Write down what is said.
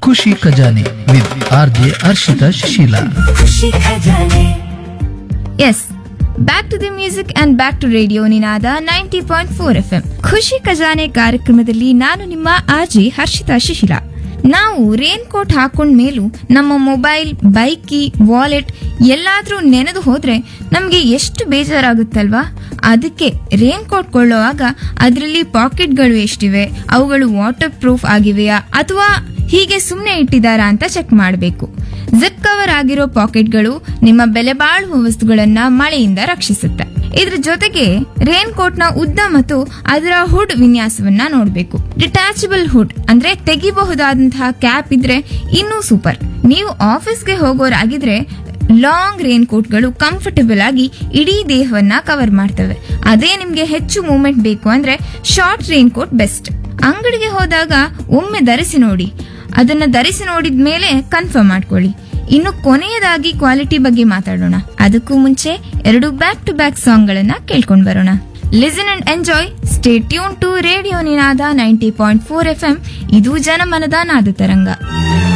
ಖುಷಿ ಖಜಾನೆ with R J Harshita Shishila ಖುಷಿ ಖಜಾನೆ is back to the music and back to radio Ninada ninety point four F M ಖುಷಿ ಖಜಾನೆ ಕಾರ್ಯಕ್ರಮದಲ್ಲಿ ನಾನು ನಿಮ್ಮ ಆರ್ಜಿ ಹರ್ಷಿತಾ ಶಿಶಿಲಾ ನಾವು ರೇನ್ ಕೋಟ್ ಹಾಕೊಂಡ ಮೇಲೂ ನಮ್ಮ ಮೊಬೈಲ್ ಬೈಕ್ ಕೀ ವಾಲೆಟ್ ಎಲ್ಲಾದ್ರೂ ನೆನೆದು ಹೋದ್ರೆ ನಮ್ಗೆ ಎಷ್ಟು ಬೇಜಾರಾಗುತ್ತಲ್ವಾ ಅದಕ್ಕೆ ರೇನ್ ಕೋಟ್ ಕೊಳ್ಳುವಾಗ ಅದರಲ್ಲಿ ಪಾಕೆಟ್ಗಳು ಎಷ್ಟಿವೆ ಅವುಗಳು ವಾಟರ್ ಪ್ರೂಫ್ ಆಗಿವೆಯಾ ಅಥವಾ ಹೀಗೆ ಸುಮ್ಮನೆ ಇಟ್ಟಿದ್ದಾರಾ ಅಂತ ಚೆಕ್ ಮಾಡಬೇಕು ಜಿಪ್ ಕವರ್ ಆಗಿರೋ ಪಾಕೆಟ್ಗಳು ನಿಮ್ಮ ಬೆಲೆ ಬಾಳುವ ವಸ್ತುಗಳನ್ನ ಮಳೆಯಿಂದ ರಕ್ಷಿಸುತ್ತೆ ಇದ್ರ ಜೊತೆಗೆ ರೇನ್ ಕೋಟ್ ನ ಉದ್ದ ಮತ್ತು ಅದರ ಹುಡ್ ವಿನ್ಯಾಸವನ್ನ ನೋಡಬೇಕು ಡಿಟ್ಯಾಚಬಲ್ ಹುಡ್ ಅಂದ್ರೆ ತೆಗಿಬಹುದಾದಂತಹ ಕ್ಯಾಪ್ ಇದ್ರೆ ಇನ್ನೂ ಸೂಪರ್ ನೀವು ಆಫೀಸ್ಗೆ ಹೋಗೋರಾಗಿದ್ರೆ ಲಾಂಗ್ ರೇನ್ ಕೋಟ್ಗಳು ಕಂಫರ್ಟಬಲ್ ಆಗಿ ಇಡೀ ದೇಹವನ್ನ ಕವರ್ ಮಾಡ್ತವೆ ಅದೇ ನಿಮ್ಗೆ ಹೆಚ್ಚು ಮೂವ್ಮೆಂಟ್ ಬೇಕು ಅಂದ್ರೆ ಶಾರ್ಟ್ ರೇನ್ ಕೋಟ್ ಬೆಸ್ಟ್ ಅಂಗಡಿಗೆ ಹೋದಾಗ ಒಮ್ಮೆ ಧರಿಸಿ ನೋಡಿ ಅದನ್ನ ಧರಿಸಿ ನೋಡಿದ ಮೇಲೆ ಕನ್ಫರ್ಮ್ ಮಾಡ್ಕೊಳ್ಳಿ ಇನ್ನು ಕೊನೆಯದಾಗಿ ಕ್ವಾಲಿಟಿ ಬಗ್ಗೆ ಮಾತಾಡೋಣ ಅದಕ್ಕೂ ಮುಂಚೆ ಎರಡು ಬ್ಯಾಕ್ ಟು ಬ್ಯಾಕ್ ಸಾಂಗ್ ಗಳನ್ನ ಕೇಳ್ಕೊಂಡ್ ಬರೋಣ listen and enjoy stay tune to radio Ninada ninety point four F M ಇದು ಜನಮನದ ನಾದ ತರಂಗ